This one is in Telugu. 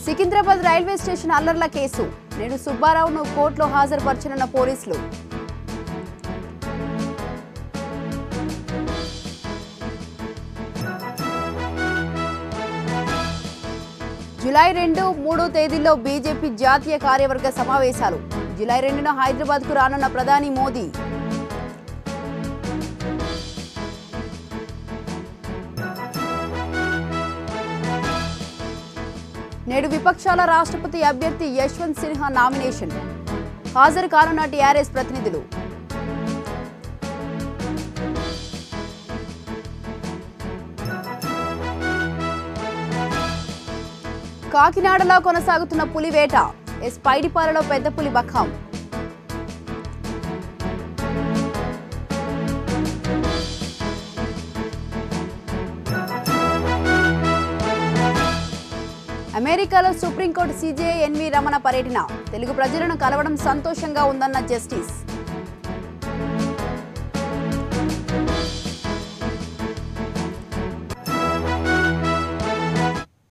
సికింద్రాబాద్ రైల్వే స్టేషన్ అల్లర్ల కేసు నేడు సుబ్బారావును కోర్టులో హాజరుపరచనున్న పోలీసులు జులై రెండు మూడో తేదీల్లో బీజేపీ జాతీయ కార్యవర్గ సమావేశాలు జులై రెండున హైదరాబాద్కు రానున్న ప్రధాని మోదీ నేడు విపక్షాల రాష్ట్రపతి అభ్యర్థి యశ్వంత్ సిన్హా నామినేషన్ హాజరు కానున్న టీఆర్ఎస్ ప్రతినిధులు కాకినాడలో కొనసాగుతున్న పులివేట ఎస్ పైడిపాలలో పెద్ద పులి బఖాం అమెరికాలో సుప్రీంకోర్టు సీజే ఎన్వి రమణ పర్యటన తెలుగు ప్రజలను కలవడం సంతోషంగా ఉందన్న జస్టిస్